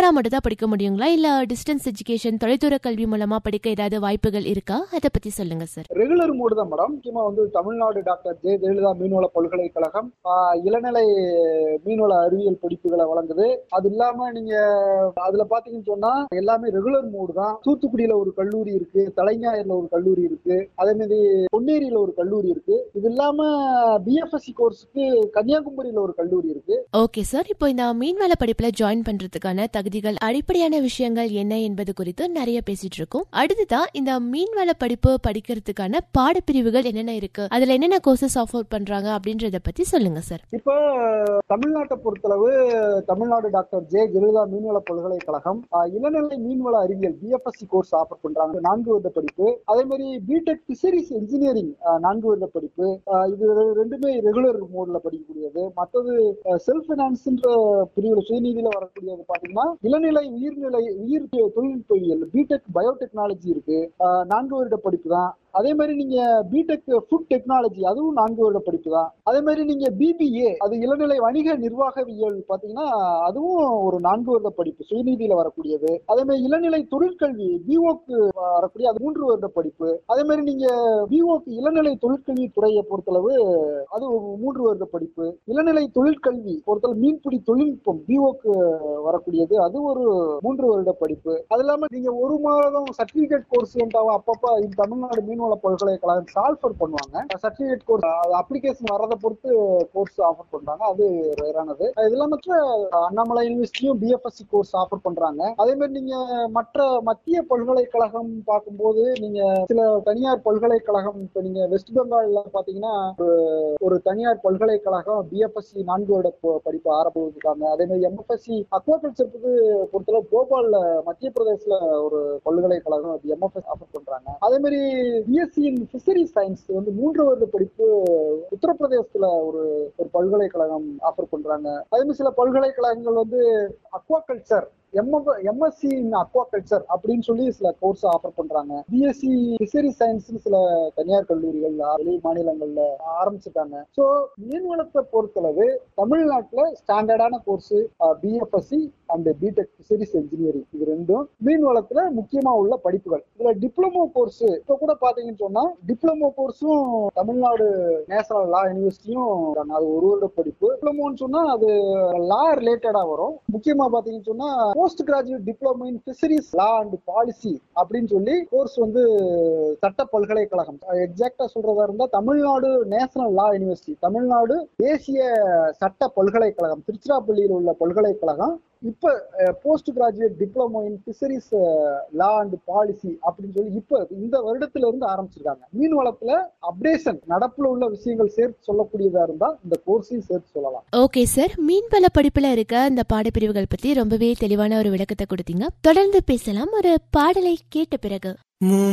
ரெகுலரா மட்டும் தான் படிக்க முடியுங்களா இல்ல டிஸ்டன்ஸ் எஜுகேஷன் தொலைதூர கல்வி மூலமா படிக்க ஏதாவது வாய்ப்புகள் இருக்கா அதை பத்தி சொல்லுங்க சார் ரெகுலர் மோடு தான் மேடம் முக்கியமா வந்து தமிழ்நாடு டாக்டர் ஜெய ஜெயலலிதா மீன்வள பல்கலைக்கழகம் ஆஹ், இளநிலை மீன்வள அறிவியல் படிப்புகளை வழங்குது அது இல்லாம நீங்க அதுல பாத்தீங்கன்னு சொன்னா எல்லாமே ரெகுலர் மோடு தான் தூத்துக்குடியில ஒரு கல்லூரி இருக்கு தலைஞாயிறுல ஒரு கல்லூரி இருக்கு அதே மாதிரி பொன்னேரியில ஒரு கல்லூரி இருக்கு இது இல்லாம பிஎஃப்எஸ்சி கோர்ஸுக்கு கன்னியாகுமரியில ஒரு கல்லூரி இருக்கு ஓகே சார் இப்போ இந்த மீன்வள படிப்புல ஜாயின் பண்றதுக்கான தகுதிகள் அடிப்படையான விஷயங்கள் என்ன என்பது குறித்து நிறைய பேசிட்டு இருக்கோம் அடுத்ததான் இந்த மீன்வள படிப்பு படிக்கிறதுக்கான பாடப்பிரிவுகள் என்னென்ன இருக்கு அதுல என்னென்ன கோர்சஸ் ஆஃபர் பண்றாங்க அப்படின்றத பத்தி சொல்லுங்க சார் இப்ப தமிழ்நாட்டை பொறுத்தளவு தமிழ்நாடு டாக்டர் ஜே ஜெயலலிதா மீன்வள பல்கலைக்கழகம் ஆஹ், இளநிலை மீன்வள அறிவியல் பிஎஃப்எஸ்சி கோர்ஸ் ஆஃபர் பண்றாங்க நான்கு வருட படிப்பு அதே மாதிரி பிடெக் பிசரிஸ் இன்ஜினியரிங் நான்கு வருட படிப்பு ஆஹ், இது ரெ- ரெண்டுமே ரெகுலர் மோட்ல படிக்கக்கூடியது மற்றது செல்ஃப் பினான்ஸ்ன்ற பிரிவுல சுயநீதியில வரக்கூடியது பாத்தீங்கன்னா இளநிலை உயிர்நிலை உயிர் தொழில்நுட்பவியல் பிடெக் பயோடெக்னாலஜி இருக்கு ஆஹ், நான்கு வருட படிப்பு தான் அதே மாதிரி நீங்க பிடெக் ஃபுட் டெக்னாலஜி அதுவும் நான்கு வருட படிப்பு தான் அதே மாதிரி நீங்க பிபிஏ அது இளநிலை வணிக நிர்வாகவியல் பாத்தீங்கன்னா அதுவும் ஒரு நான்கு வருட படிப்பு சுயநீதியில வரக்கூடியது அதே மாதிரி இளநிலை தொழிற்கல்வி பிஓக்கு வரக்கூடிய அது மூன்று வருட படிப்பு அதே மாதிரி நீங்க பிஓக்கு இளநிலை தொழிற்கல்வி துறையை பொறுத்தளவு அது ஒரு மூன்று வருட படிப்பு இளநிலை தொழிற்கல்வி பொறுத்தளவு மீன்பிடி தொழில்நுட்பம் பிஓக்கு வரக்கூடியது அது ஒரு மூன்று வருட படிப்பு அது இல்லாம நீங்க ஒரு மாதம் சர்டிபிகேட் கோர்ஸ் அப்பப்ப இந்த தமிழ்நாடு மீன்வள பல்கலைக்கழகம் சால்ஃபர் பண்ணுவாங்க சர்டிபிகேட் கோர்ஸ் அப்ளிகேஷன் வரதை பொறுத்து கோர்ஸ் ஆஃபர் பண்றாங்க அது ரேரானது இது இல்லாம மற்ற அண்ணாமலை யூனிவர்சிட்டியும் பிஎஃப்எஸ்சி கோர்ஸ் ஆஃபர் பண்றாங்க அதே மாதிரி நீங்க மற்ற மத்திய பல்கலைக்கழகம் பார்க்கும்போது நீங்க சில தனியார் பல்கலைக்கழகம் இப்ப நீங்க வெஸ்ட் பெங்கால்ல பாத்தீங்கன்னா ஒரு ஒரு தனியார் பல்கலைக்கழகம் பிஎஃப்எஸ்சி நான்கு வருட ப- படிப்பு ஆரம்பிச்சிருக்காங்க அதே மாதிரி எம்எஃப்எஸ்சி அக்வாகல்ச்சருக்கு பொறுத்தளவு போபால்ல மத்திய பிரதேசல ஒரு பல்கலைக்கழகம் எம்எஃப்எஸ் ஆஃபர் பண்றாங்க அதே மாதிரி பிஎஸ்சி இன் பிஷரி சயின்ஸ் வந்து மூன்று வருட படிப்பு உத்தரப்பிரதேசத்துல ஒரு ஒரு பல்கலைக்கழகம் ஆஃபர் பண்றாங்க அதே மாதிரி சில பல்கலைக்கழகங்கள் வந்து அக்வாகல்ச்சர் எம்எஸ்சி இன் அக்வாகல்ச்சர் அப்படின்னு சொல்லி சில கோர்ஸ் ஆஃபர் பண்றாங்க பிஎஸ்சி பிஷரி சயின்ஸ் சில தனியார் கல்லூரிகள் வெளி மாநிலங்கள்ல ஆரம்பிச்சிட்டாங்க ஸோ மீன்வளத்தை பொறுத்தளவு தமிழ்நாட்டுல ஸ்டாண்டர்டான course BFSc and BTech fisheries engineering இது ரெண்டும் மீன்வளத்துல முக்கியமா உள்ள படிப்புகள் இதுல டிப்ளமோ கோர்ஸ் இப்ப கூட பாத்தீங்கன்னு சொன்னா டிப்ளமோ கோர்ஸும் தமிழ்நாடு நேஷனல் லா யூனிவர்சிட்டியும் அது ஒரு வருட படிப்பு டிப்ளமோன்னு சொன்னா அது லா ரிலேட்டடா வரும் முக்கியமா பாத்தீங்கன்னு சொன்னா post graduate diploma in fisheries law and policy அப்படின்னு சொல்லி கோர்ஸ் வந்து சட்ட பல்கலைக்கழகம் எக்ஸாக்டா சொல்றதா இருந்தா Tamil Nadu national law university Tamil Nadu தேசிய சட்ட பல்கலைக்கழகம் திருச்சிராப்பள்ளியில் உள்ள பல்கலைக்கழகம் இப்ப post graduate diploma in fisheries law and policy அப்படின்னு சொல்லி இப்ப இந்த வருடத்துல இருந்து ஆரம்பிச்சிருக்காங்க மீன் வளத்துல அப்டேஷன் நடப்புல உள்ள விஷயங்கள் சேர்த்து சொல்லக்கூடியதா இருந்தா இந்த கோர்ஸையும் சேர்த்து சொல்லலாம் ஓகே சார் மீன்வள படிப்புல இருக்க இந்த பாடப்பிரிவுகள் பத்தி ரொம்பவே தெளிவான ஒரு விளக்கத்தை கொடுத்தீங்க தொடர்ந்து பேசலாம் ஒரு பாடலை கேட்ட பிறகு